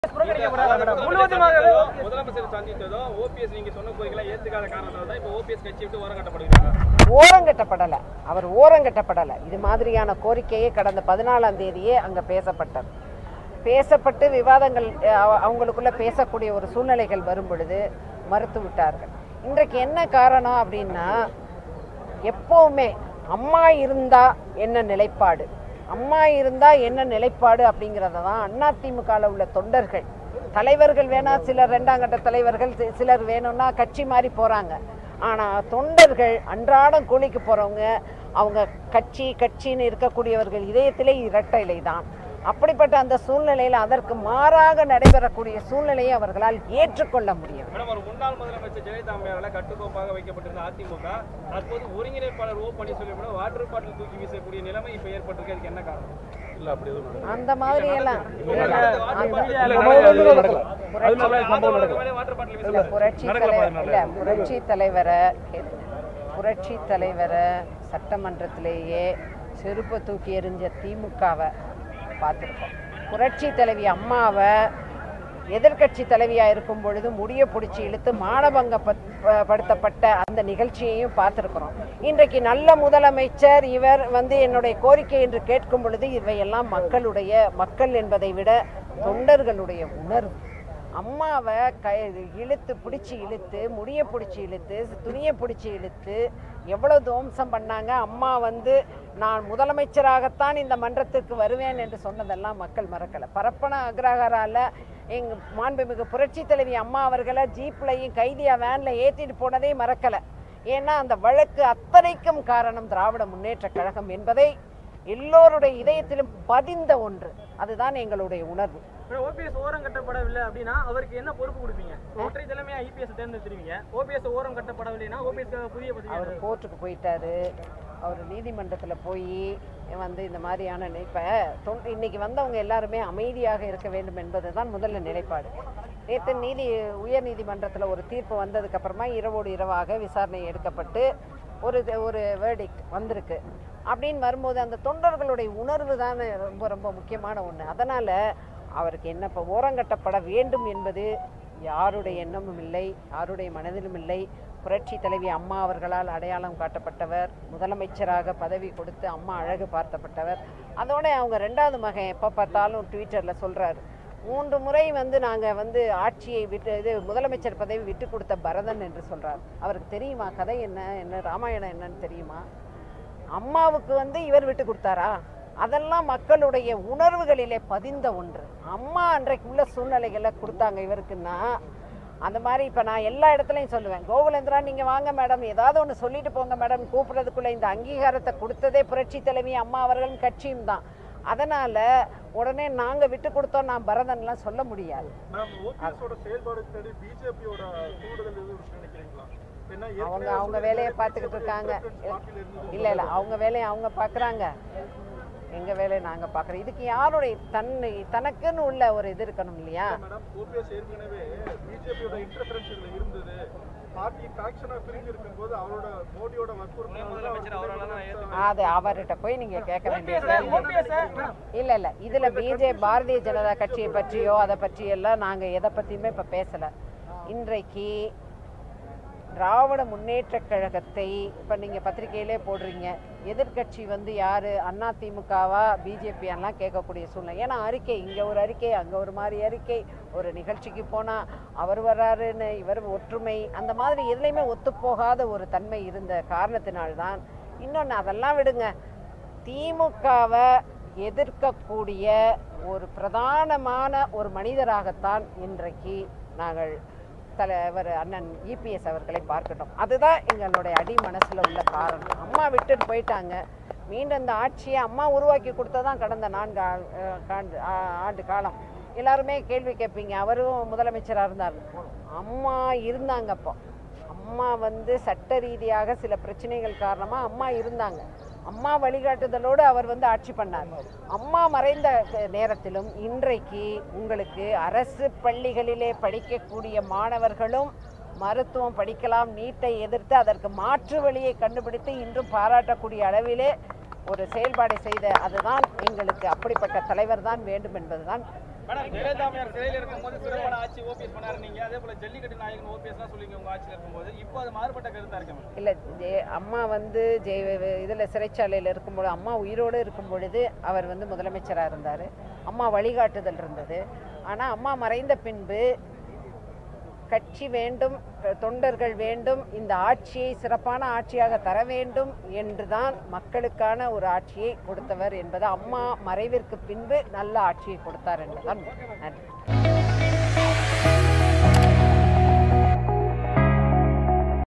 புறக்கணிக்கப்படுறாங்க முழுவதுமாகவே முதலமைச்சர் சந்தித்ததும் ஓபிஎஸ் நீங்க சொன்ன கோரிக்கைகளை ஏத்துக்காத காரணத்தால தான் இப்போ ஓபிஎஸ் கட்சி விட்டு ஓரம் கட்டப்படுகிறாங்க ஓரங்கட்டப்படலை அவர் ஓரங்கட்டப்படலை இது மாதிரியான கோரிக்கையே கடந்த பதினாலாம் தேதியே அங்கே பேசப்பட்டது பேசப்பட்டு விவாதங்கள் அஹ், அவ- அவங்களுக்குள்ள பேசக்கூடிய ஒரு சூழ்நிலைகள் வரும் பொழுது மறுத்து விட்டார்கள் இன்றைக்கு என்ன காரணம் அப்படின்னா எப்பவுமே அம்மா இருந்தா என்ன நிலைப்பாடு அம்மா இருந்தா என்ன நிலைப்பாடு அப்படிங்கிறத தான் அதிமுகவில் உள்ள தொண்டர்கள் தலைவர்கள் வேணா சிலர் ரெண்டாம் கட்ட தலைவர்கள் சி- சிலர் வேணும்னா கட்சி மாறி போறாங்க ஆனா தொண்டர்கள் அன்றாடம் கூலிக்கு போறவங்க அவங்க கட்சி கட்சின்னு இருக்கக்கூடியவர்கள் இதயத்திலே இரட்டை இலை தான் அப்படிப்பட்ட அந்த சூழ்நிலையில் அதற்கு மாறாக நடைபெறக்கூடிய சூழ்நிலையை அவர்களால் ஏற்றுக்கொள்ள முடியும் மேடம் ஒரு முன்னாள் முதலமைச்சர் ஜெயலலிதா அம்மையாரால் கட்டுக்கோப்பாக வைக்கப்பட்டிருந்த அதிமுக தற்போது ஒருங்கிணைப்பாளர் ஓ பன்னீர்செல்வம் வாட்டர் பாட்டில் தூக்கி வீசக்கூடிய நிலைமை இப்போ ஏற்பட்டிருக்கு அதுக்கு என்ன காரணம் இல்ல அப்படி எதுவும் அந்த மாதிரி எல்லாம் வாட்டர் பாட்டில் இல்ல புரட்சி தலைவர் இல்ல புரட்சி தலைவரை புரட்சி தலைவரை சட்டமன்றத்திலேயே செருப்பை தூக்கி எறிஞ்ச திமுகவை பார்த்துருக்கோம் புரட்சி தலைவி அம்மாவை எதிர்க்கட்சி தலைவியா இருக்கும் பொழுது முடிய பிடிச்சி இழுத்து மானபங்க படுத்தப்பட்ட அந்த நிகழ்ச்சியையும் பார்த்துருக்குறோம் இன்றைக்கு நல்ல முதலமைச்சர் இவர் வந்து என்னுடைய கோரிக்கை என்று கேட்கும் பொழுது இவையெல்லாம் மக்களுடைய மக்கள் என்பதை விட தொண்டர்களுடைய உணர்வு அம்மாவை க இழுத்து பிடிச்சி இழுத்து முடிய பிடிச்சி இழுத்து துணியை பிடிச்சி இழுத்து எவ்வளோ துவம்சம் பண்ணாங்க அம்மா வந்து நான் முதலமைச்சராகத்தான் இந்த மன்றத்திற்கு வருவேன் என்று சொன்னதெல்லாம் மக்கள் மறக்கலை பரப்பன அக்ரஹாரால எங்க மாண்புமிகு புரட்சி தலைவி அம்மா அவர்களை ஜீப்லையும் கைதியா வேன்ல ஏற்றிட்டு போனதே மறக்கலை ஏன்னா அந்த வழக்கு அத்தனைக்கும் காரணம் திராவிட முன்னேற்ற கழகம் என்பதை எல்லோருடைய இதயத்திலும் பதிந்த ஒன்று அதுதான் எங்களுடைய உணர்வு ஓபிஎஸ் ஓரம் கட்டப்படவில்லை அப்படின்னா அவருக்கு என்ன பொறுப்பு கொடுப்பீங்க ஒற்றை தலைமையா ஐபிஎஸ் தேர்ந்தெடுத்துருவீங்க ஓபிஎஸ் ஓரம் கட்டப்படவில்லைன்னா ஓபிஎஸ் புதிய பதவி அவர் கோர்ட்டுக்கு போயிட்டாரு அவர் நீதிமன்றத்தில் போய் வந்து இந்த மாதிரியான இப்போ இன்னைக்கு வந்தவங்க எல்லாருமே அமைதியாக இருக்க வேண்டும் என்பது தான் முதல்ல நிலைப்பாடு நேற்று நீதி உயர் நீதிமன்றத்தில் ஒரு தீர்ப்பு வந்ததுக்கு அப்புறமா இரவோடு இரவாக விசாரணை எடுக்கப்பட்டு ஒரு ஒரு வேர்டிக்ட் வந்திருக்கு அப்படின்னு வரும்போது அந்த தொண்டர்களுடைய உணர்வு தான் ரொம்ப ரொம்ப முக்கியமான ஒன்று அதனால் அவருக்கு என்ன இப்போ ஓரங்கட்டப்பட வேண்டும் என்பது யாருடைய எண்ணமும் இல்லை யாருடைய மனதிலும் இல்லை புரட்சி தலைவி அம்மா அவர்களால் அடையாளம் காட்டப்பட்டவர் முதலமைச்சராக பதவி கொடுத்து அம்மா அழகு பார்த்தப்பட்டவர் அதோட அவங்க ரெண்டாவது மகன் எப்போ பார்த்தாலும் ட்விட்டரில் சொல்கிறாரு மூன்று முறை வந்து நாங்கள் வந்து ஆட்சியை விட்டு இது முதலமைச்சர் பதவி விட்டு கொடுத்த பரதன் என்று சொல்கிறார் அவருக்கு தெரியுமா கதை என்ன என்ன ராமாயணம் என்னன்னு தெரியுமா அம்மாவுக்கு வந்து இவர் விட்டு கொடுத்தாரா அதெல்லாம் மக்களுடைய உணர்வுகளிலே பதிந்த ஒன்று அம்மா அன்றைக்கு உள்ள சூழ்நிலைகளை கொடுத்தாங்க இவருக்குன்னா அந்த மாதிரி இப்போ நான் எல்லா இடத்துலையும் சொல்லுவேன் கோகுலேந்திரா நீங்கள் வாங்க மேடம் ஏதாவது ஒன்று சொல்லிட்டு போங்க மேடம் கூப்பிட்றதுக்குள்ள இந்த அங்கீகாரத்தை கொடுத்ததே புரட்சி தலைவி அம்மா அவர்களும் கட்சியும் தான் அதனால் உடனே நாங்கள் விட்டு கொடுத்தோம் நான் பரதன்லாம் சொல்ல முடியாது மேம் ஓபிஎஸோட செயல்பாடு தேடி பிஜேபியோட தூண்டுதல் எதுவும் இருக்குன்னு நினைக்கிறீங்களா ஏன்னா அவங்க அவங்க வேலையை பார்த்துக்கிட்டு இருக்காங்க இல்லை இல்லை அவங்க வேலையை அவங்க பார்க்குறாங்க எங்கள் வேலையை நாங்கள் பார்க்குறோம் இதுக்கு யாருடைய தன்னை தனக்குன்னு உள்ள ஒரு இது இருக்கணும் இல்லையா மேடம் ஓபிஎஸ் ஏற்கனவே பிஜேபியோட இன்டர்ஃபரன்ஸ் இதுல இருந்தது பார்ட்டி ஃபேக்ஷனா பிரிஞ்சு இருக்கும்போது அவரோட மோடியோட முதலமைச்சர் அவரால தான் வற்புறுத்தல் அது அவர்கிட்ட போய் நீங்கள் கேட்க வேண்டிய கேள்வி ஓபிஎஸ் இல்லை இல்லை இதில் பிஜே பாரதிய ஜனதா கட்சியை பற்றியோ அதை பற்றியெல்லாம் நாங்கள் எதை பற்றியுமே இப்போ பேசலை இன்றைக்கு திராவிட முன்னேற்ற கழகத்தை இப்போ நீங்கள் பத்திரிகையிலே போடுறீங்க எதிர்க்கட்சி வந்து யார் அண்ணா திமுகவா பிஜேபி எல்லாம் கேட்கக்கூடிய சூழ்நிலை ஏன்னா அறிக்கை இங்கே ஒரு அறிக்கை அங்கே ஒரு மாதிரி அறிக்கை ஒரு நிகழ்ச்சிக்கு போனால் அவர் வர்றாருன்னு இவர் ஒற்றுமை அந்த மாதிரி எதுலேயுமே ஒத்துப்போகாத ஒரு தன்மை இருந்த காரணத்தினால்தான் இன்னொன்று அதெல்லாம் விடுங்க திமுகவை எதிர்க்கக்கூடிய ஒரு பிரதானமான ஒரு மனிதராகத்தான் இன்றைக்கு நாங்கள் தலைவர் அண்ணன் இபிஎஸ் அவர்களை பார்க்கட்டும் அதுதான் எங்களுடைய அடி மனசில் உள்ள காரணம் அம்மா விட்டுட்டு போயிட்டாங்க மீண்டும் இந்த ஆட்சியை அம்மா உருவாக்கி கொடுத்ததான் கடந்த நான்கு ஆ- அஹ் காண்டு ஆ- ஆண்டு காலம் எல்லாருமே கேள்வி கேட்பீங்க அவரும் முதலமைச்சராக இருந்தார் அம்மா இருந்தாங்க அப்போ அம்மா வந்து சட்ட ரீதியாக சில பிரச்சனைகள் காரணமாக அம்மா இருந்தாங்க அம்மா வழிகாட்டுதலோடு அவர் வந்து ஆட்சி பண்ணார் அம்மா மறைந்த நேரத்திலும் இன்றைக்கு உங்களுக்கு அரசு பள்ளிகளிலே படிக்கக்கூடிய மாணவர்களும் மருத்துவம் படிக்கலாம் நீட்டை எதிர்த்து அதற்கு மாற்று வழியை கண்டுபிடித்து இன்றும் பாராட்டக்கூடிய அளவிலே ஒரு செயல்பாடை செய்த அதுதான் எங்களுக்கு அப்படிப்பட்ட தலைவர் தான் வேண்டும் என்பதுதான் மேடம் ஜெயலலிதா அம்மையார் சிறையில் இருக்கும்போது சிறப்பான ஆட்சி ஓபிஎஸ் பண்ணாரு நீங்க அதே போல ஜல்லிக்கட்டு நாயகன் ஓபிஎஸ் தான் சொல்லுவீங்க உங்க ஆட்சியில் இருக்கும்போது இப்போ அது மாறுபட்ட கருத்தா இருக்கு மேடம் இல்லை ஜெய அம்மா வந்து ஜெய இதில் சிறைச்சாலையில் இருக்கும்பொழுது அம்மா உயிரோடு இருக்கும் பொழுது அவர் வந்து முதலமைச்சராக இருந்தார் அம்மா வழிகாட்டுதல் இருந்தது ஆனால் அம்மா மறைந்த பின்பு கட்சி வேண்டும் தொண்டர்கள் வேண்டும் இந்த ஆட்சியை சிறப்பான ஆட்சியாக தர வேண்டும் என்றுதான் மக்களுக்கான ஒரு ஆட்சியை கொடுத்தவர் என்பது அம்மா மறைவிற்கு பின்பு நல்ல ஆட்சியை கொடுத்தார் என்பதுதான் நன்றி